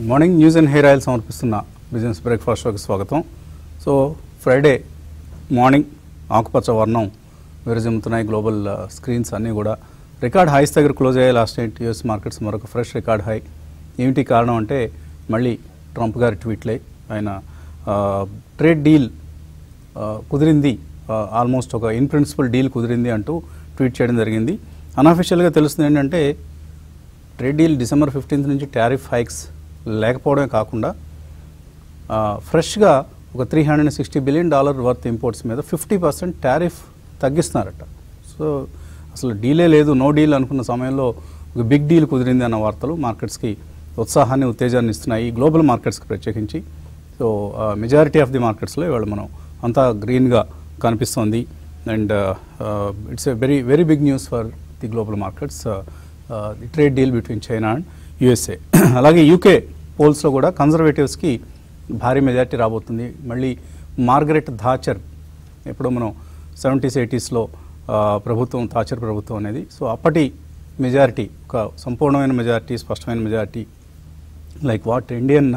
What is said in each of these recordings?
Morning news and hair oil సమర్పిస్తున్న business breakfast షోకి స్వాగతం సో ఫ్రైడే మార్నింగ్ ఆకుపచ్చ వర్ణం విరజిమ్ముతున్నాయి గ్లోబల్ ఆ, స్క్రీన్స్ అన్నీ కూడా రికార్డ్ హైస్ దగ్గర క్లోజ్ అయ్యాయి లాస్ట్ నైట్ యూఎస్ మార్కెట్స్ మరొక ఫ్రెష్ రికార్డ్ హై ఏమిటి కారణం అంటే మళ్ళీ ట్రంప్ గారి ట్వీట్లే ఆయన ఆ, ట్రేడ్ డీల్ ఆ, కుదిరింది ఆ, ఆల్మోస్ట్ ఒక ఇన్ ప్రిన్సిపల్ డీల్ కుదిరింది అంటూ ట్వీట్ చేయడం జరిగింది అన్అఫిషియల్గా తెలుస్తుంది ఏంటంటే ట్రేడ్ డీల్ డిసెంబర్ ఫిఫ్టీన్త్ నుంచి టారిఫ్ హైక్స్ లేకపోవడమే కాకుండా ఆ, ఫ్రెష్గా ఒక three hundred sixty billion dollar worth imports మీద ఫిఫ్టీ పర్సెంట్ టారిఫ్ తగ్గిస్తున్నారట సో అసలు డీలే లేదు నో డీల్ అనుకున్న సమయంలో ఒక బిగ్ డీల్ కుదిరింది అన్న వార్తలు మార్కెట్స్కి ఉత్సాహాన్ని ఉత్తేజాన్ని ఇస్తున్నాయి గ్లోబల్ మార్కెట్స్కి ప్రత్యేకించి సో మెజారిటీ ఆఫ్ ది మార్కెట్స్లో ఇవాళ మనం అంతా గ్రీన్గా కనిపిస్తోంది and it's a very very big news for the global markets the trade deal between China and USA అలాగే యూకే పోల్స్లో కూడా కన్జర్వేటివ్స్కి భారీ మెజారిటీ రాబోతుంది మళ్ళీ మార్గరెట్ ధాచర్ ఎప్పుడో మనం సెవెంటీస్ ఎయిటీస్లో ప్రభుత్వం థాచర్ ప్రభుత్వం అనేది సో అప్పటి మెజారిటీ ఒక సంపూర్ణమైన మెజారిటీ స్పష్టమైన majority like what Indian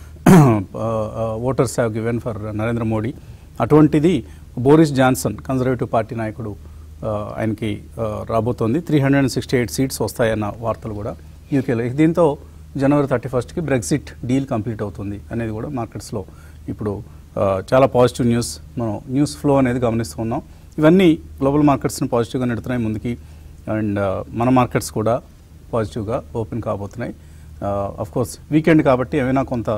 voters have given for Narendra Modi అటువంటిది బోరిస్ జాన్సన్ కన్జర్వేటివ్ పార్టీ నాయకుడు ఆ, ఆయనకి ఆ, రాబోతోంది three hundred and sixty eight seats వస్తాయన్న వార్తలు కూడా యూకేలో దీంతో జనవరి థర్టీ ఫస్ట్కి బ్రెగ్జిట్ డీల్ కంప్లీట్ అవుతుంది అనేది కూడా మార్కెట్స్లో ఇప్పుడు ఆ, చాలా పాజిటివ్ న్యూస్ మనం న్యూస్ ఫ్లో అనేది గమనిస్తూ ఉన్నాం ఇవన్నీ గ్లోబల్ మార్కెట్స్ని పాజిటివ్గా నెడుతున్నాయి ముందుకి అండ్ మన మార్కెట్స్ కూడా పాజిటివ్గా ఓపెన్ కాబోతున్నాయి అఫ్ కోర్స్ వీకెండ్ కాబట్టి ఏమైనా కొంత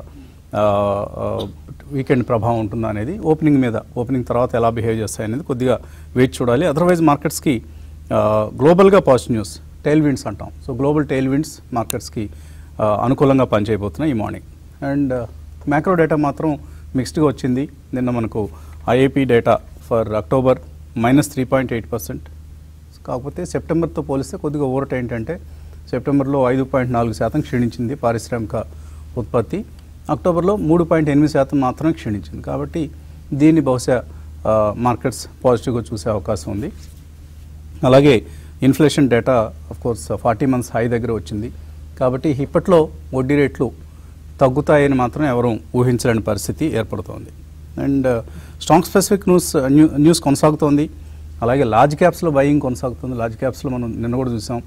వీకెండ్ ప్రభావం ఉంటుందా అనేది ఓపెనింగ్ మీద ఓపెనింగ్ తర్వాత ఎలా బిహేవ్ చేస్తాయి అనేది కొద్దిగా వెయిట్ చూడాలి అదర్వైజ్ మార్కెట్స్కి గ్లోబల్గా పాజిటివ్ న్యూస్ టైల్ విండ్స్ అంటాం సో గ్లోబల్ టైల్ విండ్స్ మార్కెట్స్కి అనుకూలంగా పనిచేయబోతున్నాయి ఈ మార్నింగ్ అండ్ మ్యాక్రో డేటా మాత్రం మిక్స్డ్గా వచ్చింది నిన్న మనకు IIP data for October minus three point eight percent కాకపోతే సెప్టెంబర్తో పోలిస్తే కొద్దిగా ఊరట ఏంటంటే సెప్టెంబర్లో ఐదు పాయింట్ నాలుగు శాతం క్షీణించింది పారిశ్రామిక ఉత్పత్తి అక్టోబర్లో మూడు పాయింట్ ఎనిమిది శాతం మాత్రమే క్షీణించింది కాబట్టి దీన్ని బహుశా ఆ, మార్కెట్స్ పాజిటివ్గా చూసే అవకాశం ఉంది అలాగే inflation data of course forty months high దగ్గర వచ్చింది కాబట్టి ఇప్పట్లో వడ్డీ రేట్లు తగ్గుతాయని మాత్రం ఎవరూ ఊహించలేని పరిస్థితి ఏర్పడుతోంది and stock specific news new- news కొనసాగుతోంది అలాగే లార్జ్ క్యాప్స్లో బయింగ్ కొనసాగుతుంది లార్జ్ క్యాప్స్లో మనం నిన్న కూడా చూసాం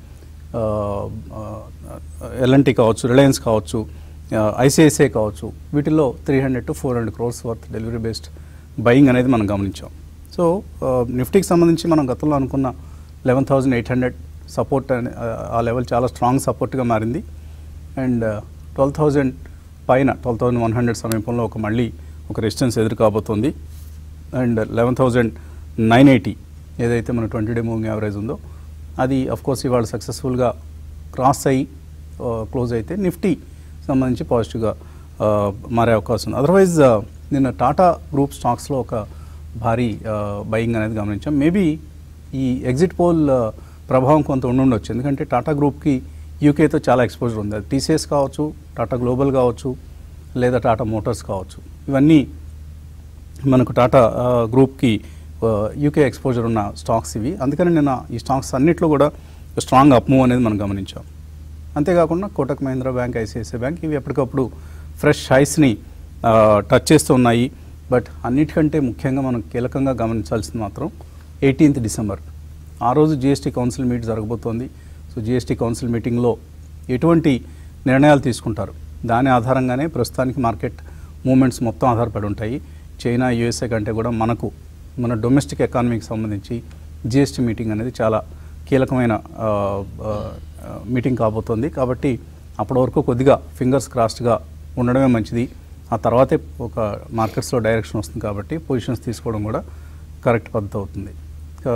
ఎల్ఎన్టీ కావచ్చు రిలయన్స్ కావచ్చు ఐసిఐసిఐ కావచ్చు వీటిల్లో three hundred to four hundred crores worth delivery based buying అనేది మనం గమనించాం సో నిఫ్టీకి సంబంధించి మనం గతంలో అనుకున్న eleven thousand eight hundred support అనే ఆ లెవెల్ చాలా స్ట్రాంగ్ సపోర్ట్గా మారింది అండ్ ట్వెల్వ్ థౌజండ్ పైన ట్వెల్వ్ థౌజండ్ వన్ హండ్రెడ్ సమీపంలో ఒక మళ్ళీ ఒక రెసిస్టెన్స్ ఎదురు కాబోతోంది and eleven thousand nine eighty ఏదైతే మన ట్వంటీ డే మూవింగ్ యావరేజ్ ఉందో అది అఫ్ కోర్స్ ఇవాళ సక్సెస్ఫుల్గా క్రాస్ అయ్యి క్లోజ్ అయితే నిఫ్టీ సంబంధించి పాజిటివ్గా ఆ, మారే అవకాశం ఉంది అదర్వైజ్ నిన్న టాటా గ్రూప్ స్టాక్స్లో ఒక భారీ బయింగ్ అనేది గమనించాం మేబీ ఈ ఎగ్జిట్ పోల్ ఆ, ప్రభావం కొంత ఉండుండొచ్చు ఎందుకంటే టాటా గ్రూప్కి యూకేతో చాలా ఎక్స్పోజర్ ఉంది అది టీసీఎస్ కావచ్చు టాటా గ్లోబల్ కావచ్చు లేదా టాటా మోటార్స్ కావచ్చు ఇవన్నీ మనకు టాటా ఆ, గ్రూప్కి ఆ, యూకే ఎక్స్పోజర్ ఉన్న స్టాక్స్ ఇవి అందుకని నిన్న ఈ స్టాక్స్ అన్నిట్లో కూడా స్ట్రాంగ్ అప్ మూవ్ అనేది మనం గమనించాం అంతేకాకుండా Kotak Mahindra bank ICICI bank ఇవి ఎప్పటికప్పుడు ఫ్రెష్ హైస్ని టచ్ చేస్తూ ఉన్నాయి బట్ అన్నిటికంటే ముఖ్యంగా మనం కీలకంగా గమనించాల్సింది మాత్రం ఎయిటీన్త్ డిసెంబర్ ఆ రోజు జిఎస్టీ కౌన్సిల్ మీట్ జరగబోతోంది సో జిఎస్టీ కౌన్సిల్ మీటింగ్లో ఎటువంటి నిర్ణయాలు తీసుకుంటారు దాని ఆధారంగానే ప్రస్తుతానికి మార్కెట్ మూమెంట్స్ మొత్తం ఆధారపడి ఉంటాయి చైనా యుఎస్ఏ కంటే కూడా మనకు మన డొమెస్టిక్ ఎకానమీకి సంబంధించి జిఎస్టీ మీటింగ్ అనేది చాలా కీలకమైన ఆ, ఆ, మీటింగ్ కాబోతోంది కాబట్టి అప్పటి వరకు కొద్దిగా ఫింగర్స్ క్రాస్డ్గా ఉండడమే మంచిది ఆ తర్వాతే ఒక మార్కెట్స్లో డైరెక్షన్ వస్తుంది కాబట్టి పొజిషన్స్ తీసుకోవడం కూడా కరెక్ట్ పద్ధతి అవుతుంది ఇంకా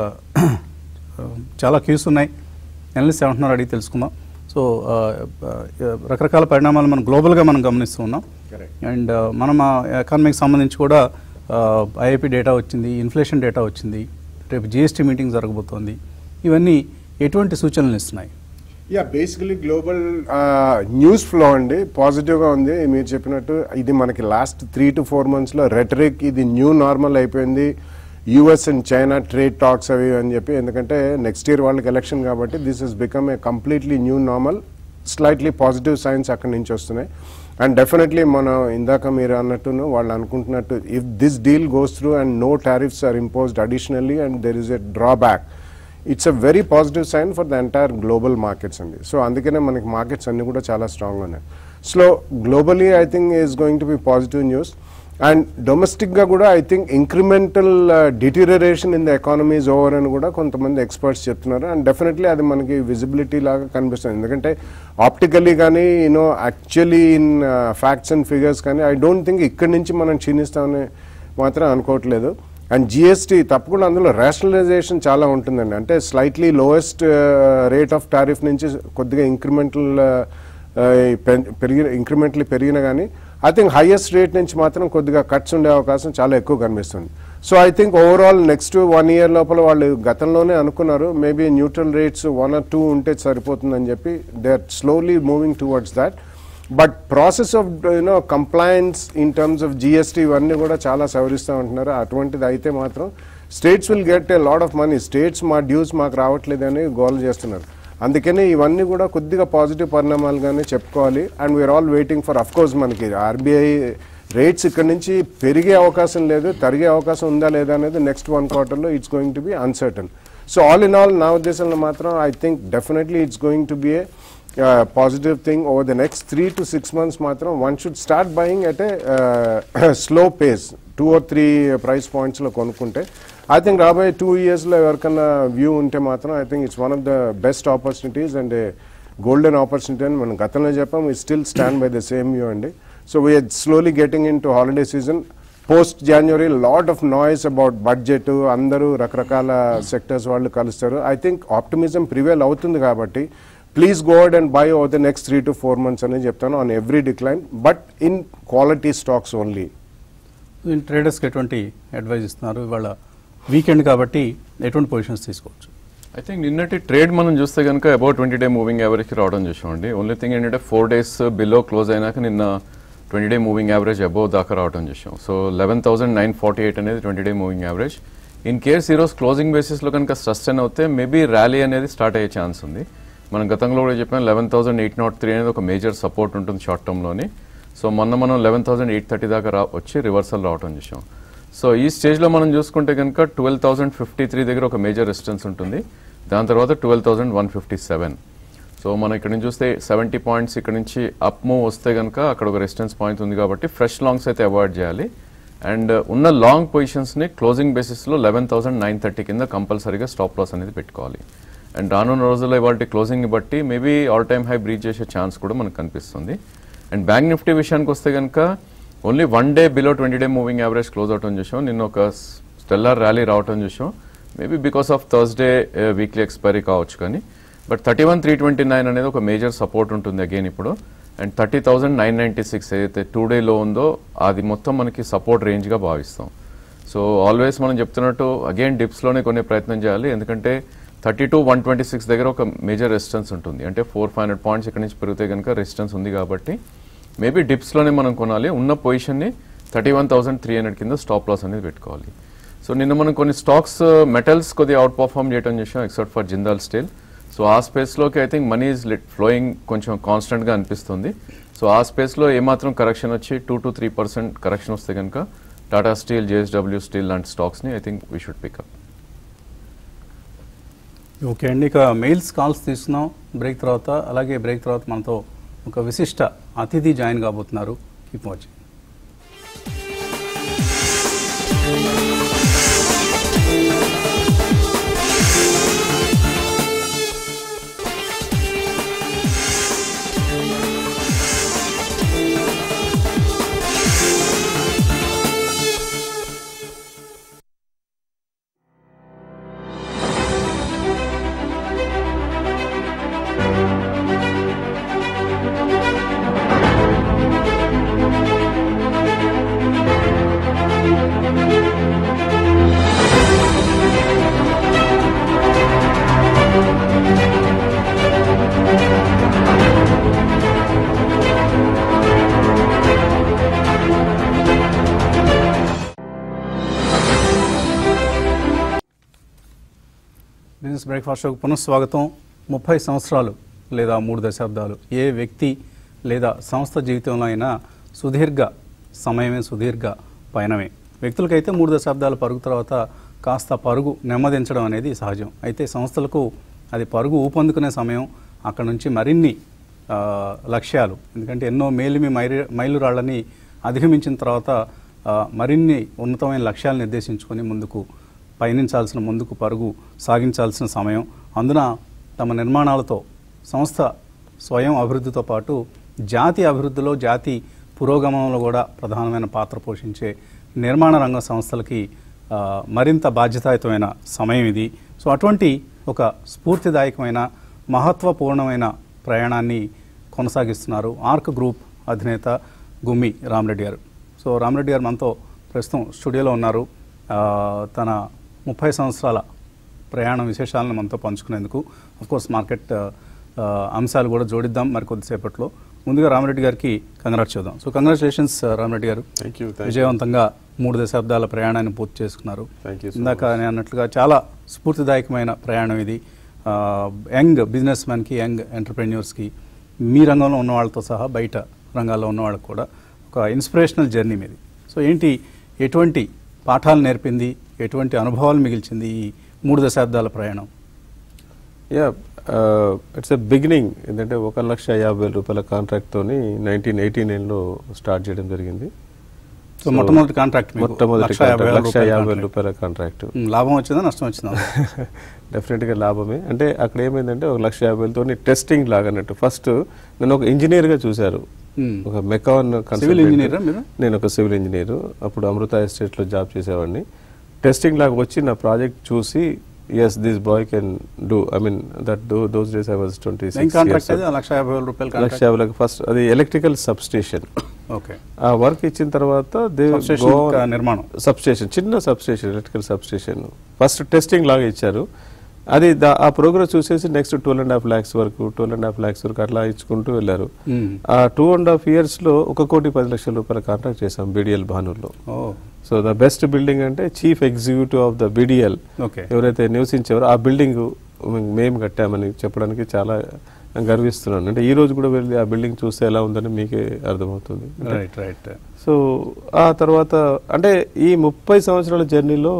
చాలా క్యూస్ ఉన్నాయి ఎనలిస్ట్ ఏమంటున్నారు అడిగి తెలుసుకుందాం సో ఆ, ఆ, రకరకాల పరిణామాలు మనం గ్లోబల్గా మనం గమనిస్తూ ఉన్నాం అండ్ మనం ఎకానమీకి సంబంధించి కూడా ఐఐపి డేటా వచ్చింది ఇన్ఫ్లేషన్ డేటా వచ్చింది రేపు జిఎస్టీ మీటింగ్ జరగబోతోంది ఇవన్నీ ఎటువంటి సూచనలు ఇస్తున్నాయి yeah basically global news flow అండి పాజిటివ్గా ఉంది మీరు చెప్పినట్టు ఇది మనకి లాస్ట్ త్రీ టు ఫోర్ మంత్స్లో రెటరిక్ ఇది న్యూ నార్మల్ అయిపోయింది US and China trade talks అవి అని చెప్పి ఎందుకంటే నెక్స్ట్ ఇయర్ వాళ్ళకి ఎలక్షన్ కాబట్టి this is become a completely new normal slightly positive signs అక్కడి నుంచి వస్తున్నాయి అండ్ డెఫినెట్లీ మనం ఇందాక మీరు అన్నట్టును వాళ్ళు అనుకుంటున్నట్టు if this deal goes through and no tariffs are imposed additionally and there is a drawback it's a very positive sign for the entire global markets అండి సో అందుకనే మనకి మార్కెట్స్ అన్ని కూడా చాలా స్ట్రాంగ్ ఉన్నాయి so globally I think is going to be positive news and డొమెస్టిక్గా కూడా I think incremental deterioration in the economy is over అని కూడా కొంతమంది ఎక్స్పర్ట్స్ చెప్తున్నారు అండ్ డెఫినెట్లీ అది మనకి విజిబిలిటీ లాగా కనిపిస్తుంది ఎందుకంటే ఆప్టికల్లీ కానీ you know actually in facts and figures కానీ ఐ డోంట్ థింక్ ఇక్కడి నుంచి మనం క్షీణిస్తామని మాత్రం అనుకోవట్లేదు అండ్ జిఎస్టీ తప్పకుండా అందులో రేషనలైజేషన్ చాలా ఉంటుందండి అంటే slightly lowest rate of tariff నుంచి కొద్దిగా ఇంక్రిమెంటల్ పెరిగిన ఇంక్రిమెంటలీ పెరిగిన కానీ ఐ థింక్ హైయెస్ట్ రేట్ నుంచి మాత్రం కొద్దిగా కట్స్ ఉండే అవకాశం చాలా ఎక్కువ కనిపిస్తుంది so I think overall next one year లోపల వాళ్ళు గతంలోనే అనుకున్నారు maybe neutral rates one or two ఉంటే సరిపోతుందని చెప్పి they are slowly moving towards that but process of you know compliance in terms of GST ఇవన్నీ కూడా చాలా సవరిస్తూ ఉంటున్నారు అటువంటిది అయితే మాత్రం states will get a lot of money states మా డ్యూస్ మాకు రావట్లేదని గోల్ చేస్తున్నారు అందుకని ఇవన్నీ కూడా కొద్దిగా పాజిటివ్ పరిణామాలుగానే చెప్పుకోవాలి and we're all waiting for of course మనకి ఆర్బీఐ రేట్స్ ఇక్కడ నుంచి పెరిగే అవకాశం లేదు తరిగే అవకాశం ఉందా లేదా అనేది నెక్స్ట్ వన్ క్వార్టర్లో it's going to be uncertain so all in all నా ఉద్దేశంలో మాత్రం I think definitely it's going to be a positive thing over the next three to six months మాత్రం one should start buying at a slow pace two or three price పాయింట్స్లో కొనుక్కుంటే I think రాబోయే two ఇయర్స్లో ఎవరికన్నా view ఉంటే మాత్రం I think it's one of the best opportunities and golden opportunity అని మనం గతంలో చెప్పాం we still stand by the same view అండి so we're slowly getting into holiday season post January lot of noise about budget అందరూ రకరకాల sectors వాళ్ళు కలుస్తారు I think optimism prevail అవుతుంది కాబట్టి please God and by over the next three to four months అని చెప్తాను on every decline but in quality stocks only ట్రేడర్స్కి ఎటువంటి అడ్వైజ్ ఇస్తున్నారు ఇవాళ వీకెండ్ కాబట్టి ఎటువంటి పొజిషన్స్ తీసుకోవచ్చు ఐ థింక్ నిన్నటి ట్రేడ్ మనం చూస్తే కనుక అబౌట్ ట్వంటీ డే మూవింగ్ యావరేజ్కి రావడం చూసామండి ఓన్లీ థింగ్ ఏంటంటే ఫోర్ డేస్ బిలో క్లోజ్ అయినాక నిన్న twenty day moving average above దాకా రావడం చూసాం so eleven thousand nine forty eight అనేది twenty day moving average in case ఈరోజు క్లోజింగ్ బేసిస్లో కనుక సస్టైన్ అవుతే మేబీ ర్యాలీ అనేది స్టార్ట్ అయ్యే ఛాన్స్ ఉంది మనం గతంలో కూడా చెప్పాం eleven thousand eight nought three అనేది ఒక మేజర్ సపోర్ట్ ఉంటుంది షార్ట్ టర్మ్లోని సో మొన్న మనం లెవెన్ థౌసండ్ ఎయిట్ థర్టీ దాకా రా వచ్చి రివర్సల్ రావడం చూసాం సో ఈ స్టేజ్లో మనం చూసుకుంటే కనుక ట్వెల్వ్ థౌసండ్ ఫిఫ్టీ త్రీ దగ్గర ఒక మేజర్ రెసిస్టెన్స్ ఉంటుంది దాని తర్వాత twelve thousand one fifty seven so మనం ఇక్కడ నుంచి చూస్తే సెవెంటీ పాయింట్స్ ఇక్కడ నుంచి అప్ మూవ్ వస్తే కనుక అక్కడ ఒక రెసిస్టెన్స్ పాయింట్ ఉంది కాబట్టి ఫ్రెష్ లాంగ్స్ అయితే అవాయిడ్ చేయాలి అండ్ ఉన్న లాంగ్ పొజిషన్స్ని క్లోజింగ్ బేసిస్లో లెవెన్ థౌసండ్ నైన్ థర్టీ కింద కంపల్సరీగా స్టాప్ లాస్ అనేది పెట్టుకోవాలి అండ్ రానున్న రోజుల్లో ఇవాళ క్లోజింగ్ని బట్టి maybe all time high breach చేసే ఛాన్స్ కూడా మనకు కనిపిస్తుంది అండ్ బ్యాంక్ నిఫ్టీ విషయానికి వస్తే కనుక only one day below twenty day moving average close అవటం చూసాం నిన్న ఒక స్టెల్లార్ ర్యాలీ రావటం చూసాం maybe because of Thursday weekly expiry కావచ్చు కానీ but thirty one three twenty nine అనేది ఒక మేజర్ సపోర్ట్ ఉంటుంది అగైన్ ఇప్పుడు and thirty thousand nine ninety six ఏదైతే టూ డేలో ఉందో అది మొత్తం మనకి సపోర్ట్ రేంజ్గా భావిస్తాం సో ఆల్వేస్ మనం చెప్తున్నట్టు అగైన్ డిప్స్లోనే కొనే ప్రయత్నం చేయాలి ఎందుకంటే thirty two one twenty six దగ్గర ఒక మేజర్ రెసిస్టెన్స్ ఉంటుంది అంటే ఫోర్ ఫైవ్ హండ్రెడ్ పాయింట్స్ ఇక్కడ నుంచి పెరిగితే కనుక రెసిస్టెన్స్ ఉంది కాబట్టి మేబీ డిప్స్లోనే మనం కొనాలి ఉన్న పొజిషన్ని thirty one thousand three hundred కింద స్టాప్ లాస్ అనేది పెట్టుకోవాలి సో నిన్న మనం కొన్ని స్టాక్స్ మెటల్స్ కొద్దిగా అవుట్ పర్ఫామ్ చేయడం చేసాం except for Jindal steel so ఆ స్పేస్లోకి I think money is lit flowing కొంచెం కాన్స్టెంట్గా అనిపిస్తుంది సో ఆ స్పేస్లో ఏమాత్రం కరెక్షన్ వచ్చి two to three percent correction వస్తే కనుక టాటా స్టీల్ జేఎస్డబ్ల్యూ స్టీల్ లాంటి స్టాక్స్ని I think we should pick up okay అండి ఇక మెయిల్స్ కాల్స్ తీసుకున్నాం బ్రేక్ తర్వాత అలాగే బ్రేక్ తర్వాత మనతో ఒక విశిష్ట అతిథి జాయిన్ కాబోతున్నారు కీప్ వాచింగ్ బిజినెస్ బ్రేక్ఫాస్ట్ షోకు పునఃస్వాగతం ముప్పై సంవత్సరాలు లేదా మూడు దశాబ్దాలు ఏ వ్యక్తి లేదా సంస్థ జీవితంలో అయినా సుదీర్ఘ సమయమే సుదీర్ఘ పయనమే వ్యక్తులకైతే మూడు దశాబ్దాల పరుగు తర్వాత కాస్త పరుగు నెమ్మదించడం అనేది సహజం అయితే సంస్థలకు అది పరుగు ఊపందుకునే సమయం అక్కడ నుంచి మరిన్ని ఆ, లక్ష్యాలు ఎందుకంటే ఎన్నో మేలిమి మైలు మైలురాళ్ళని అధిగమించిన తర్వాత ఆ, మరిన్ని ఉన్నతమైన లక్ష్యాలు నిర్దేశించుకొని ముందుకు పయనించాల్సిన ముందుకు పరుగు సాగించాల్సిన సమయం అందున తమ నిర్మాణాలతో సంస్థ స్వయం అభివృద్ధితో పాటు జాతి అభివృద్ధిలో జాతి పురోగమనంలో కూడా ప్రధానమైన పాత్ర పోషించే నిర్మాణ రంగ సంస్థలకి ఆ, మరింత బాధ్యతాయుతమైన సమయం ఇది సో అటువంటి ఒక స్ఫూర్తిదాయకమైన మహత్వపూర్ణమైన ప్రయాణాన్ని కొనసాగిస్తున్నారు ఆర్క్ గ్రూప్ అధినేత గుమ్మి రామరెడ్డి గారు సో రామరెడ్డి గారు మనతో ప్రస్తుతం స్టూడియోలో ఉన్నారు ఆ, తన ముప్పై సంవత్సరాల ప్రయాణ విశేషాలను మనతో పంచుకునేందుకు కోర్స్ మార్కెట్ ఆ, ఆ, అంశాలు కూడా జోడిద్దాం మరి కొద్దిసేపట్లో ముందుగా రామరెడ్డి గారికి కంగ్రాట్స్ చూద్దాం so congratulations Rama Reddy garu thank you thank విజయవంతంగా మూడు దశాబ్దాల ప్రయాణాన్ని పూర్తి చేసుకున్నారు Thank you so ఇందాక నేను అన్నట్లుగా చాలా స్ఫూర్తిదాయకమైన ప్రయాణం ఇది ఆ, యంగ్ బిజినెస్ మ్యాన్కి యంగ్ ఎంటర్ప్రెన్యూర్స్కి మీ రంగంలో ఉన్న వాళ్ళతో సహా బయట రంగాల్లో ఉన్న వాళ్ళకి కూడా ఒక ఇన్స్పిరేషనల్ జర్నీ మీది సో ఏంటి ఎటువంటి పాఠాలు నేర్పింది ఎటువంటి అనుభవాలు మిగిల్చింది ఈ మూడు దశాబ్దాల ప్రయాణం యా ఇట్స్ ఎ బిగినింగ్ ఏంటంటే ఒక లక్ష యాభై వేల రూపాయల కాంట్రాక్ట్తోని నైన్టీన్ ఎయిటీ నైన్లో స్టార్ట్ చేయడం జరిగింది సో మొట్టమొదటి కాంట్రాక్ట్ మీకు మొట్టమొదటి లక్ష యాభై వేల లక్ష రూపాయల యాభై వేల contract. రూపాయల కాంట్రాక్ట్ ఉమ్, లాభం వచ్చిందా నష్టం వచ్చిందా డెఫినెట్గా లాభమే అంటే అక్కడ ఏమైందంటే ఒక లక్ష యాభై వేలతో టెస్టింగ్ లాగా అన్నట్టు ఫస్ట్ నేను ఒక ఇంజనీర్గా చూశారు ఉమ్. ఒక మెకాన్ సివిల్ ఇంజనీరా మీరు నేను ఒక సివిల్ ఇంజనీర్ అప్పుడు అమృత ఎస్టేట్లో జాబ్ చేసేవాడిని టెస్టింగ్ లాగా వచ్చి నా ప్రాజెక్ట్ చూసి yes this boy can do I mean that those days I was twenty ఏం కాంట్రాక్ట్ అది ఆ లక్ష యాభై వేల రూపాయల లక్ష కాంట్రాక్ట్ యాభై ఫస్ట్ అది ఎలక్ట్రికల్ సబ్ స్టేషన్ ఓకే ఆ వర్క్ ఇచ్చిన తర్వాత దే Substation యొక్క నిర్మాణం. సబ్ స్టేషన్ చిన్న substation electrical substation first testing లాగా ఇచ్చారు అది దా- ఆ ప్రోగ్రెస్ చూసేసి next twelve and half lakhs వరకు ట్వెల్వ్ అండ్ హాఫ్ ల్యాక్స్ వరకు అట్లా ఇచ్చుకుంటూ వెళ్ళారు ఉమ్. ఆ టూ అండ్ హాఫ్ ఇయర్స్ లో ఒక కోటి పది లక్షల రూపాయల కాంట్రాక్ట్ చేశాం బీడిఎల్ భానూర్లో ఓ సో ద బెస్ట్ బిల్డింగ్ అంటే chief executive of the BDL okay ఎవరైతే నివసించారో ఆ బిల్డింగ్ మేము కట్టామని చెప్పడానికి చాలా గర్విస్తున్నాను అంటే ఈ రోజు కూడా వెళ్ళి ఆ బిల్డింగ్ చూస్తే ఎలా ఉందని మీకే అర్థమవుతుంది రైట్ రైట్ సో ఆ తర్వాత అంటే ఈ ముప్పై సంవత్సరాల జర్నీలో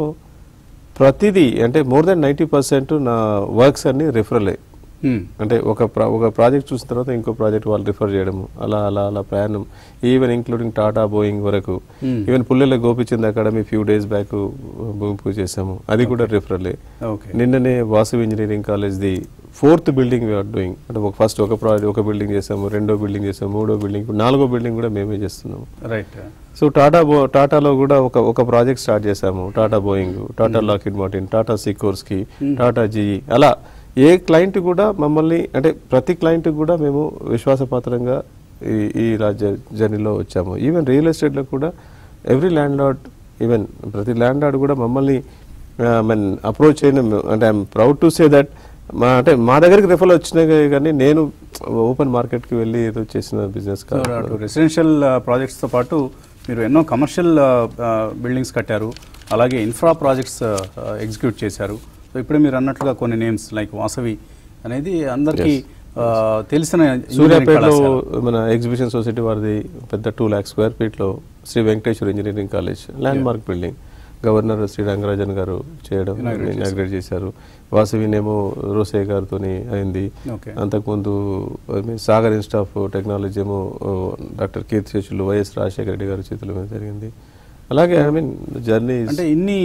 ప్రతిదీ అంటే మోర్ దెన్ నైంటీ పర్సెంట్ నా వర్క్స్ అన్ని రిఫరలే ఉమ్. అంటే ఒక ప్రా- ఒక ప్రాజెక్ట్ చూసిన తర్వాత ఇంకో ప్రాజెక్ట్ వాళ్ళు రిఫర్ చేయడము అలా అలా అలా ప్రయాణం ఈవెన్ ఇంక్లూడింగ్ టాటా బోయింగ్ వరకు Hmm. Even Pullela Gopichand academy few days back భూమి పూజ చేసాము అది కూడా రిఫరలే ఓకే నిన్ననే Vasu engineering college the fourth building we're doing అంటే ఒక ఫస్ట్ ఒక ప్రాజెక్ట్ ఒక బిల్డింగ్ చేసాము రెండో బిల్డింగ్ చేసాము మూడో బిల్డింగ్ నాలుగో బిల్డింగ్ కూడా మేమే చేస్తున్నాము రైట్ సో టాటా బో టాటాలో కూడా ఒక ఒక ప్రాజెక్ట్ స్టార్ట్ చేసాము Tata Boeing Tata Lockheed Martin Tata Sikorsky Tata GE అలా ఏ క్లయింట్ కూడా మమ్మల్ని అంటే ప్రతి క్లయింట్ కూడా మేము విశ్వాసపాత్రంగా ఈ ఈ రాజ్య జర్నీలో వచ్చాము ఈవెన్ రియల్ ఎస్టేట్లో కూడా ఎవ్రీ ల్యాండ్ లార్డ్ ఈవెన్ ప్రతి ల్యాండ్ లార్డ్ కూడా మమ్మల్ని మీన్ అప్రోచ్ చేయడం అంటే I'm proud to say that మా అంటే మా దగ్గరికి రిఫర్ వచ్చినాయి కానీ నేను ఓపెన్ మార్కెట్కి వెళ్ళి ఏదో చేసిన బిజినెస్ సో కాదు అటు రెసిడెన్షియల్ ప్రాజెక్ట్స్తో పాటు మీరు ఎన్నో కమర్షియల్ బిల్డింగ్స్ కట్టారు అలాగే ఇన్ఫ్రా ప్రాజెక్ట్స్ ఎగ్జిక్యూట్ చేశారు సో ఇప్పుడే మీరు అన్నట్లుగా కొన్ని నేమ్స్ లైక్ వాసవి అనేది అందరికీ ఆ, తెలిసిన engineering సూర్యాపేటలో కళాశాల. మన ఎగ్జిబిషన్ సొసైటీ వారిది పెద్ద టూ ల్యాక్ స్క్వేర్ ఫీట్లో Shri Venkateswara engineering college landmark building governor Shri Rangarajan garu చేయడం Inaugurate ఇనాగ్రేట్ చేశారు వాసవినేమో రోసే గారితో అయింది Okay. అంతకుముందు I mean, Sagar institute of technology ఏమో ఓ, డాక్టర్ కీర్తి శేషులు వైఎస్ రాజశేఖర రెడ్డి గారి చేతుల మీద జరిగింది అలాగే ఐ మీన్ జర్నీ అంటే ఇన్ని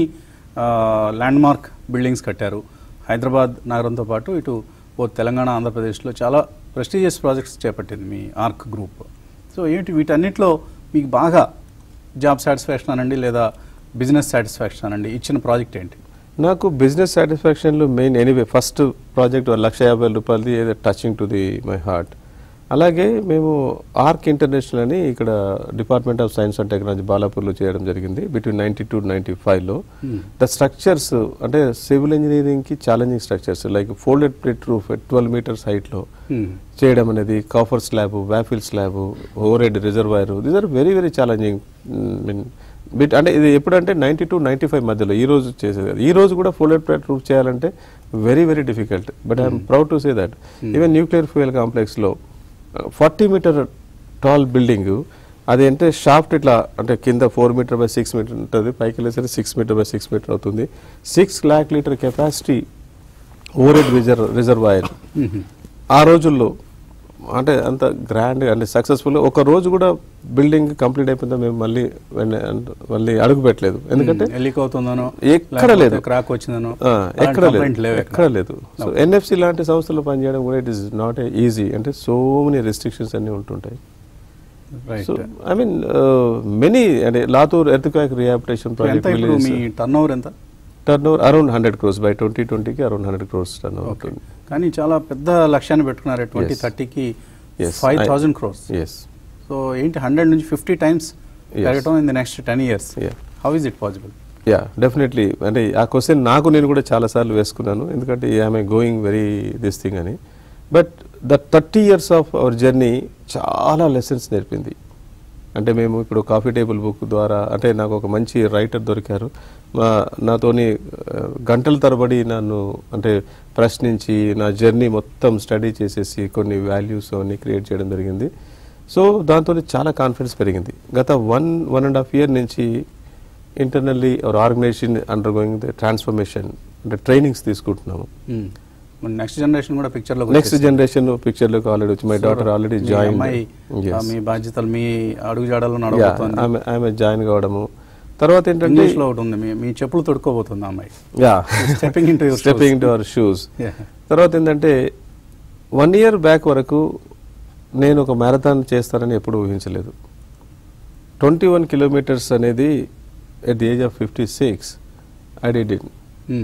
ల్యాండ్ మార్క్ బిల్డింగ్స్ కట్టారు హైదరాబాద్ నగరంతో పాటు ఇటు ఓ తెలంగాణ ఆంధ్రప్రదేశ్లో చాలా ప్రెస్టీజియస్ ప్రాజెక్ట్స్ చేపట్టింది మీ ఆర్క్ గ్రూప్ సో ఏంటి వీటన్నిటిలో మీకు బాగా జాబ్ సాటిస్ఫాక్షన్ అనండి లేదా బిజినెస్ సాటిస్ఫాక్షన్ అనండి ఇచ్చిన ప్రాజెక్ట్ ఏంటి నాకు బిజినెస్ సాటిస్ఫాక్షన్లో మెయిన్ ఎనీవే ఫస్ట్ ప్రాజెక్ట్ లక్ష యాభై వేల రూపాయలది ఏదో touching to the my heart అలాగే మేము ఆర్క్ ఇంటర్నేషనల్ అని ఇక్కడ department of science and technology బాలాపూర్లో చేయడం జరిగింది బిట్వీన్ నైన్టీ టు నైన్టీ ఫైవ్లో ద స్ట్రక్చర్స్ అంటే సివిల్ ఇంజనీరింగ్కి challenging structures like folded plate roof twelve metres హైట్లో చేయడం అనేది coffer slab waffle slab overhead reservoir these are very very challenging mean bit అంటే ఇది ఎప్పుడంటే నైంటీ టు నైంటీ ఫైవ్ మధ్యలో ఈ రోజు చేసేది కాదు. ఈ రోజు కూడా ఫోల్డెడ్ ప్లేట్ రూఫ్ చేయాలంటే very very difficult but I'm proud to say that even nuclear fuel కాంప్లెక్స్లో ఫార్టీ మీటర్ టాల్ బిల్డింగ్ అది అంటే షాఫ్ట్ ఇట్లా అంటే కింద four metre by six metre ఉంటుంది పైకి వెళ్ళేసరికి six metre by six metre అవుతుంది six lakh litre capacity overhead reserve reservoir ఆ రోజుల్లో అంటే అంత గ్రాండ్ అంటే సక్సెస్ఫుల్ ఒక రోజు కూడా బిల్డింగ్ కంప్లీట్ అయిపోయిందో మేము మళ్ళీ వెన్న- మళ్ళీ అడుగు పెట్టలేదు ఎందుకంటే ఎలిక్ అవుతుందనో ఎక్కడ లేదు క్రాక్ వచ్చిందనో ఆ, ఎక్కడ లేదు లేవు ఎక్కడ లేదు సో ఎన్ఎఫ్సి లాంటి సంస్థలు పనిచేయడం కూడా ఇట్ ఇస్ నాట్ ఈజీ అంటే సో మెనీ రెస్ట్రిక్షన్స్ అన్ని ఉంటుంటాయి right so I mean many అంటే లాతూర్ ఎర్త్ క్వాక్ రిహాబిటేషన్ ఎంత ఇప్పుడు మీ టర్న్ ఓవర్ ఎంత turnover around hundred crores by twenty ట్వంటీకి around hundred crores turn okay over కానీ చాలా పెద్ద లక్ష్యాన్ని పెట్టుకున్నారు ట్వంటీ Yes. థర్టీకి Yes. Five I- thousand crores yes so ఏంటి హండ్రెడ్ నుంచి ఫిఫ్టీ టైమ్స్ Yes. పెరగటం in the next ten years Yeah. How is it possible yeah definitely అంటే ఆ క్వశ్చన్ నాకు నేను కూడా చాలాసార్లు వేసుకున్నాను ఎందుకంటే I'm going very this thing అని but the thirty years of our journey చాలా లెసన్స్ నేర్పింది అంటే మేము ఇప్పుడు కాఫీ టేబుల్ బుక్ ద్వారా అంటే నాకు ఒక మంచి రైటర్ దొరికారు మా నాతోని ఆ, గంటల తరబడి నన్ను అంటే ప్రశ్నించి నా జర్నీ మొత్తం స్టడీ చేసేసి కొన్ని వాల్యూస్ అన్ని క్రియేట్ చేయడం జరిగింది సో దాంతో చాలా కాన్ఫిడెన్స్ పెరిగింది గత one one and half year నుంచి internally our organisation undergoing the transformation అంటే ట్రైనింగ్స్ తీసుకుంటున్నాము నెక్స్ట్ జనరేషన్ కూడా పిక్చర్ లో నెక్స్ట్ జనరేషన్ పిక్చర్లోకి ఆల్రెడీ వచ్చి మై డాటర్ ఆల్రెడీ జాయిన్ అమ్మాయి ఆ, మీ బాధ్యతలు మీ అడుగు జాడలో నడవబోతోంది ఆమె ఆమె జాయిన్ కావడము తర్వాత ఏంటంటే ఇంగ్లీష్ లో ఒకటి ఉంది మీ- మీ చెప్పులు తొడుక్కోబోతుంది ఆ అమ్మాయి యా Stepping into your stepping shoes. Into our shoes Yeah. తర్వాత ఏంటంటే వన్ ఇయర్ బ్యాక్ వరకు నేను ఒక మ్యారథాన్ చేస్తానని ఎప్పుడు ఊహించలేదు ట్వంటీ వన్ కిలోమీటర్స్ అనేది at the age of fifty six I did it Hmm.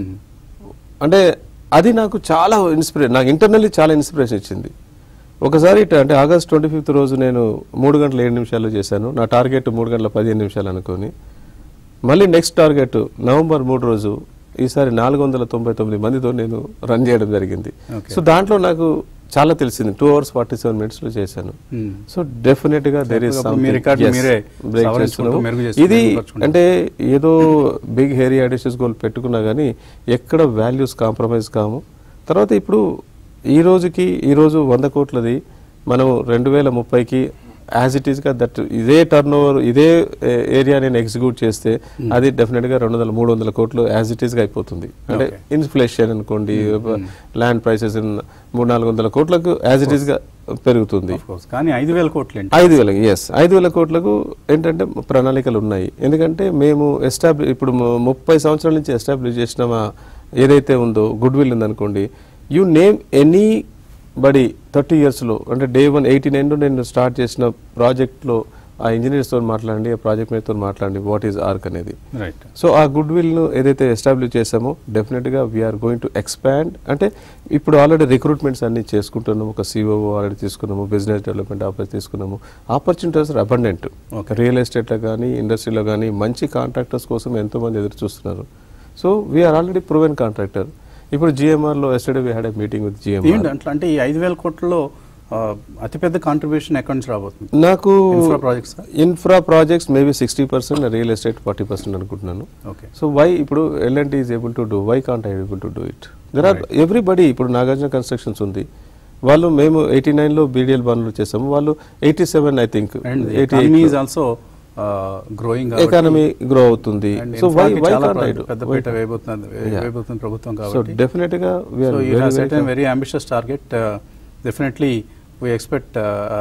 అంటే అది నాకు చాలా ఇన్స్పిరేషన్ నాకు ఇంటర్నల్లీ చాలా ఇన్స్పిరేషన్ ఇచ్చింది ఒకసారి ఇట్లా అంటే ఆగస్ట్ ట్వంటీ ఫిఫ్త్ రోజు నేను మూడు గంటల ఏడు నిమిషాలు చేశాను నా టార్గెట్ మూడు గంటల పదిహేను నిమిషాలు అనుకొని మళ్ళీ నెక్స్ట్ టార్గెట్ నవంబర్ మూడు రోజు ఈసారి నాలుగు వందల తొంభై తొమ్మిది మందితో నేను రన్ చేయడం జరిగింది Okay. సో దాంట్లో నాకు చాలా తెలిసింది టూ అవర్స్ ఫార్టీ సెవెన్ మినిట్స్లో చేశాను Hmm. సో డెఫినెట్ గా దెర్ ఇస్ ఎప్పటికప్పుడు మీ రికార్డులు మీరే సవరించుకుంటూ మెరుగు చేసుకుంటూ ఇది మెరుగుపరుచుకుంటూ. అంటే ఏదో బిగ్ హెరీ అడిషియస్ గోల్ పెట్టుకున్నా కానీ ఎక్కడ వాల్యూస్ కాంప్రమైజ్ కాము తర్వాత ఇప్పుడు ఈ రోజుకి ఈ రోజు వంద కోట్లది మనం రెండు వేల ముప్పైకి యాజ్ ఇట్ ఈస్గా దట్ ఇదే టర్న్ ఓవర్ ఇదే ఏరియా నేను ఎగ్జిక్యూట్ చేస్తే అది డెఫినెట్గా రెండు వందల మూడు వందల కోట్లు యాజ్ ఇట్ ఈస్గా అయిపోతుంది అంటే Okay. ఇన్ఫ్లేషన్ అనుకోండి ల్యాండ్ ప్రైసెస్ మూడు నాలుగు వందల కోట్లకు యాజ్ ఇట్ ఈస్గా పెరుగుతుంది Of course. కానీ ఐదు వేల కోట్లు ఏంటి ఐదు వేలకు ఎస్ ఐదు వేల కోట్లకు ఏంటంటే ప్రణాళికలు ఉన్నాయి ఎందుకంటే మేము ఎస్టాబ్లి ఇప్పుడు ము- ముప్పై సంవత్సరాల నుంచి ఎస్టాబ్లిష్ చేసిన మా ఏదైతే ఉందో గుడ్ విల్ ఉందనుకోండి you name anybody thirty ఇయర్స్లో అంటే డే వన్ ఎయిటీ నైన్లో నేను స్టార్ట్ చేసిన ప్రాజెక్ట్లో ఆ ఇంజనీర్స్తో మాట్లాడండి ఆ ప్రాజెక్ట్ మేట్తో మాట్లాడండి వాట్ ఈజ్ ఆర్క్ అనేది రైట్ సో ఆ గుడ్ విల్ను ఏదైతే ఎస్టాబ్లిష్ చేసామో డెఫినెట్గా వీఆర్ గోయింగ్ టు ఎక్స్పాండ్ అంటే ఇప్పుడు ఆల్రెడీ రిక్రూట్మెంట్స్ అన్ని చేసుకుంటున్నాము ఒక సిఓఓ ఆల్రెడీ తీసుకున్నాము బిజినెస్ డెవలప్మెంట్ ఆఫీస్ తీసుకున్నాము opportunities are abundant Okay. Real ఎస్టేట్లో కానీ ఇండస్ట్రీలో కానీ మంచి కాంట్రాక్టర్స్ కోసం ఎంతోమంది ఎదురు చూస్తున్నారు so we're already proven contractor ఇప్పుడు జిఎంఆర్లో yesterday we had a meeting with ఏంటి జిఎంఆర్ అట్లా అంటే ఈ ఐదు వేల కోట్లలో ఆ, అతిపెద్ద కాంట్రిబ్యూషన్ ఎక్కడి నుంచి రాబోతుంది నాకు Infra projects, sir? Infra projects maybe sixty percent real estate forty percent అనుకుంటున్నాను ఓకే సో వై ఇప్పుడు L and T is able to do why can't I able to do it there are everybody ఇప్పుడు Nagarjuna constructions ఉంది వాళ్ళు మేము eighty నైన్లో BDL పనులు చేసాము వాళ్ళు eighty seven I think and eighty economy is also growing economy grow అవుతుంది so why why can't I పెద్ద పీట వేయబోతున్నది Yeah. వేయబోతున్న ప్రభుత్వం సో కాబట్టి డెఫినెట్ గా so you have set very ambitious target definitely we expect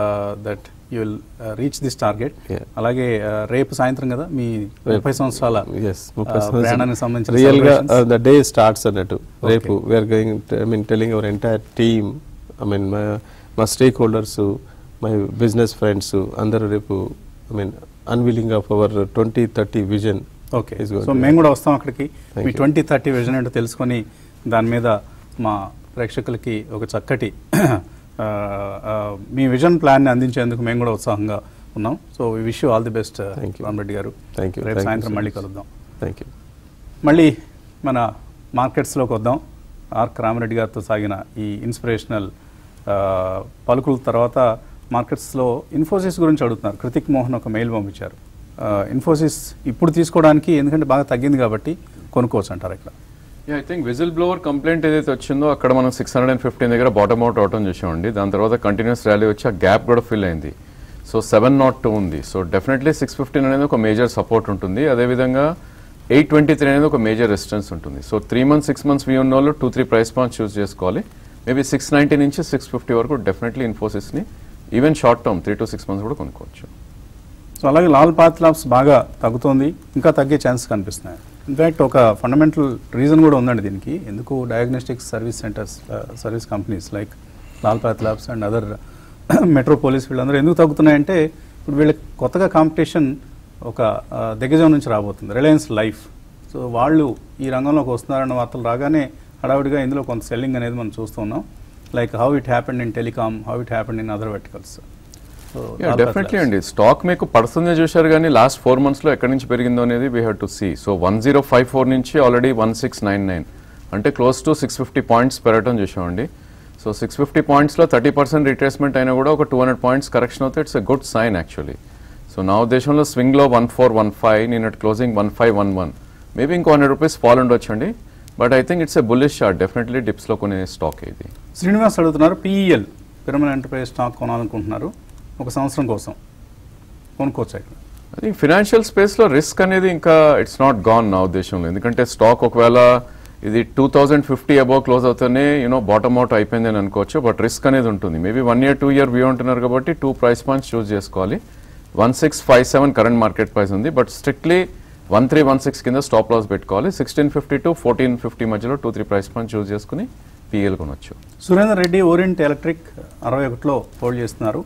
that you will reach this target Yeah. అలాగే uh, రేపు సాయంత్రం కదా మీ ముప్పై సంవత్సరాల ఎస్ uh, ప్రయాణానికి సంబంధించిన రియల్ గా celebrations. ద డే స్టార్ట్స్ అన్నట్టు రేపు we're going I mean telling our entire team I mean మా stakeholders my business friends అందరూ రేపు I mean unveiling of our twenty thirty vision okay so మేము కూడా వస్తాం అక్కడికి Thank మీ you. ట్వంటీ థర్టీ విజన్ ఏంటో తెలుసుకొని దాని మీద మా ప్రేక్షకులకి ఒక చక్కటి ఆ, ఆ, మీ విజన్ ప్లాన్ని అందించేందుకు మేము కూడా ఉత్సాహంగా ఉన్నాం so we wish you all the best Thank you. Ramareddy garu thank you రేపు సాయంత్రం మళ్ళీ కలుద్దాం థ్యాంక్ యూ మళ్ళీ మన మార్కెట్స్లోకి వద్దాం ఆర్క్ రామరెడ్డి గారితో సాగిన ఈ ఇన్స్పిరేషనల్ పలుకుల తర్వాత మార్కెట్స్లో ఇన్ఫోసిస్ గురించి అడుగుతున్నారు కృతిక్ మోహన్ ఒక మెయిల్ పంపించారు ఇన్ఫోసిస్ ఇప్పుడు తీసుకోవడానికి ఎందుకంటే బాగా తగ్గింది కాబట్టి కొనుక్కోవచ్చు అంటారు ఇక్కడ I think whistleblower complaint ఏదైతే వచ్చిందో అక్కడ మనం సిక్స్ హండ్రెడ్ అండ్ ఫిఫ్టీన్ దగ్గర బాటమ్ అవుట్ అవటం చూసామండి దాని తర్వాత కంటిన్యూస్ ర్యాలీ వచ్చి ఆ గ్యాప్ కూడా ఫిల్ అయింది సో సెవెన్ నాట్ టూ ఉంది సో డెఫినెట్లీ సిక్స్ ఫిఫ్టీన్ అనేది ఒక మేజర్ సపోర్ట్ ఉంటుంది అదేవిధంగా ఎయిట్ ట్వంటీ త్రీ అనేది ఒక మేజర్ రెసిస్టెన్స్ ఉంటుంది so three months six months view ఉన్న వాళ్ళు two three price points choose చేసుకోవాలి మేబీ సిక్స్ నైంటీ నుంచి సిక్స్ ఫిఫ్టీ వరకు డెఫినెట్లీ ఇన్ఫోసిస్ని even short term three to six months కూడా కొనుక్కోవచ్చు సో అలాగే లాల్ పాత్ లాబ్స్ బాగా తగ్గుతోంది ఇంకా తగ్గే ఛాన్స్ కనిపిస్తున్నాయి ఇన్ఫ్యాక్ట్ ఒక ఫండమెంటల్ రీజన్ కూడా ఉందండి దీనికి ఎందుకు diagnostics service centres service companies like Lal Path Labs and other Metropolis వీళ్ళందరూ ఎందుకు తగ్గుతున్నాయంటే ఇప్పుడు వీళ్ళకి కొత్తగా కాంపిటీషన్ ఒక ఆ, దిగ్గజం నుంచి రాబోతుంది రిలయన్స్ లైఫ్ సో వాళ్ళు ఈ రంగంలోకి వస్తున్నారన్న వార్తలు రాగానే హడావిడిగా ఇందులో కొంత సెల్లింగ్ అనేది మనం చూస్తున్నాం like how it happened in telecom how it happened in other verticals so definitely అండి స్టాక్ మీకు పడుతుందే చూశారు కానీ లాస్ట్ ఫోర్ మంత్స్లో ఎక్కడి నుంచి పెరిగిందో అనేది we have to see so one zero five four నుంచి already one six nine nine అంటే close to six fifty points పెరగటం చూసామండి సో సిక్స్ ఫిఫ్టీ పాయింట్స్లో థర్టీ పర్సెంట్ రిట్రేస్మెంట్ అయినా కూడా ఒక టూ హండ్రెడ్ పాయింట్స్ కరెక్షన్ అవుతే it's a good sign actually so నా ఉద్దేశంలో స్వింగ్లో వన్ ఫోర్ వన్ ఫైవ్ నేను closing one five one one maybe ఇంకో హండ్రెడ్ రూపీస్ ఫాల్ ఉండొచ్చండి but I think it's a bullish short definitely డిప్స్లో కొనే stock ఇది శ్రీనివాస్ అడుగుతున్నారు పిఈఎల్ పిరమల్ ఎంటర్ప్రైజ్ స్టాక్ కొనాలనుకుంటున్నారు ఒక సంవత్సరం కోసం కొనుక్కోవచ్చు ఇక్కడ ఐ థింక్ ఫినాన్షియల్ స్పేస్లో రిస్క్ అనేది ఇంకా ఇట్స్ నాట్ గాన్ నా ఉద్దేశంలో ఎందుకంటే స్టాక్ ఒకవేళ ఇది two thousand fifty above close అవుతూనే యూనో బాటమ్ అవుట్ అయిపోయింది అని అనుకోవచ్చు బట్ రిస్క్ అనేది ఉంటుంది maybe one year two year view ఉంటున్నారు కాబట్టి టూ ప్రైస్ పాయింట్స్ చూస్ చేసుకోవాలి one six five seven current market price ఉంది but strictly one three one six కింద స్టాప్ లాస్ పెట్టుకోవాలి sixteen fifty to fourteen fifty మధ్యలో two three price points choose చేసుకుని PL కొనొచ్చు Surender Reddy orient electric అరవై ఒకటిలో hold చేస్తున్నారు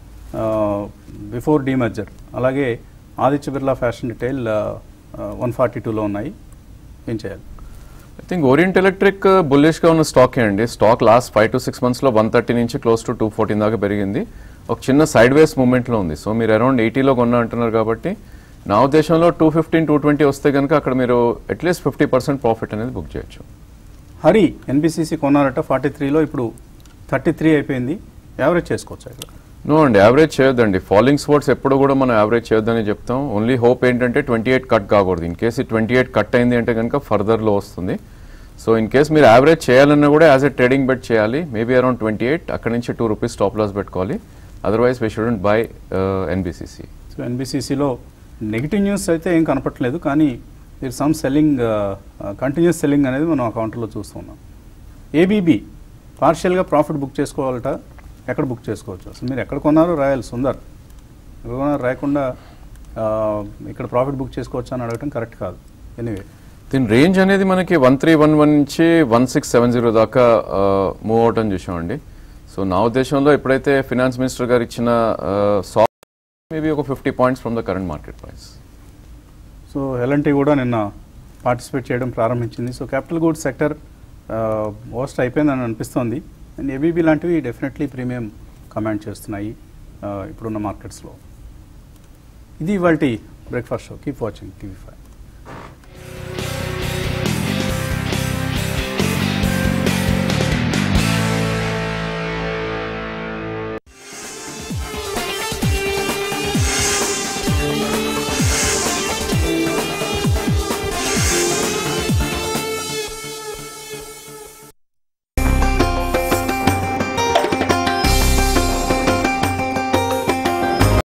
బిఫోర్ డీమర్జర్ అలాగే Aditya Birla fashion retail one forty టూలో ఉన్నాయి ఏం చేయాలి ఐ థింక్ ఓరియంట్ ఎలక్ట్రిక్ బుల్లిష్గా ఉన్న స్టాకే అండి stock last five to six మంత్స్లో వన్ థర్టీ నుంచి క్లోజ్ టు టూ ఫోర్టీన్ దాకా పెరిగింది ఒక చిన్న సైడ్ వేస్ మూమెంట్లో ఉంది సో మీరు అరౌండ్ ఎయిటీలో కొన్నా అంటున్నారు కాబట్టి నా ఉద్దేశంలో టూ ఫిఫ్టీన్ టూ ట్వంటీ వస్తే కనుక అక్కడ మీరు అట్లీస్ట్ ఫిఫ్టీ పర్సెంట్ ప్రాఫిట్ అనేది బుక్ చేయొచ్చు హరి ఎన్బిసిసి కొన్నారట ఫార్టీ త్రీలో ఇప్పుడు థర్టీ త్రీ అయిపోయింది యావరేజ్ చేసుకోవచ్చు ఇక్కడ నో అండి యావరేజ్ చేయొద్దండి ఫాలింగ్ స్పోర్ట్స్ ఎప్పుడు కూడా మనం యావరేజ్ చేయొద్దని చెప్తాం ఓన్లీ హోప్ ఏంటంటే ట్వంటీ ఎయిట్ కట్ కాకూడదు in case twenty eight cut అయింది అంటే కనుక ఫర్దర్లో వస్తుంది సో ఇన్ కేస్ మీరు యావరేజ్ చేయాలన్నా కూడా యాజ్ ఎ ట్రేడింగ్ బెట్ చేయాలి మేబీ అరౌండ్ ట్వంటీ ఎయిట్ అక్కడ నుంచి టూ రూపీస్ స్టాప్ లాస్ పెట్టుకోవాలి otherwise we shouldn't buy NBCC so ఎన్బిసిసిలో నెగిటివ్ న్యూస్ అయితే ఏం కనపట్లేదు కానీ మీరు సమ్ సెల్లింగ్ కంటిన్యూస్ సెల్లింగ్ అనేది మనం ఆ కౌంటర్లో చూస్తున్నాం ఏబీబీ పార్షియల్గా ప్రాఫిట్ బుక్ చేసుకోవాలట ఎక్కడ బుక్ చేసుకోవచ్చు అసలు మీరు ఎక్కడ కొన్నారు రాయాలి సుందర్ ఎక్కడ కొన్నారు రాయకుండా ఆ, ఇక్కడ ప్రాఫిట్ బుక్ చేసుకోవచ్చు అని అడగటం కరెక్ట్ కాదు ఎనీవే దీని రేంజ్ అనేది మనకి వన్ త్రీ వన్ వన్ నుంచి వన్ సిక్స్ సెవెన్ జీరో దాకా మూవ్ అవుట్ అని చూసామండి సో నా ఉద్దేశంలో ఎప్పుడైతే ఫినాన్స్ మినిస్టర్ గారు ఇచ్చిన సాఫ్ట్ మేబీ ఒక fifty points from the current market price so L&T కూడా నిన్న పార్టిసిపేట్ చేయడం ప్రారంభించింది so capital goods sector worst అయిపోయిందని అనిపిస్తోంది అండ్ ఏబీబీ లాంటివి డెఫినెట్లీ ప్రీమియం కమాండ్ చేస్తున్నాయి ఆ, ఇప్పుడున్న మార్కెట్స్లో ఇది ఇవాళ breakfast show keep watching TV five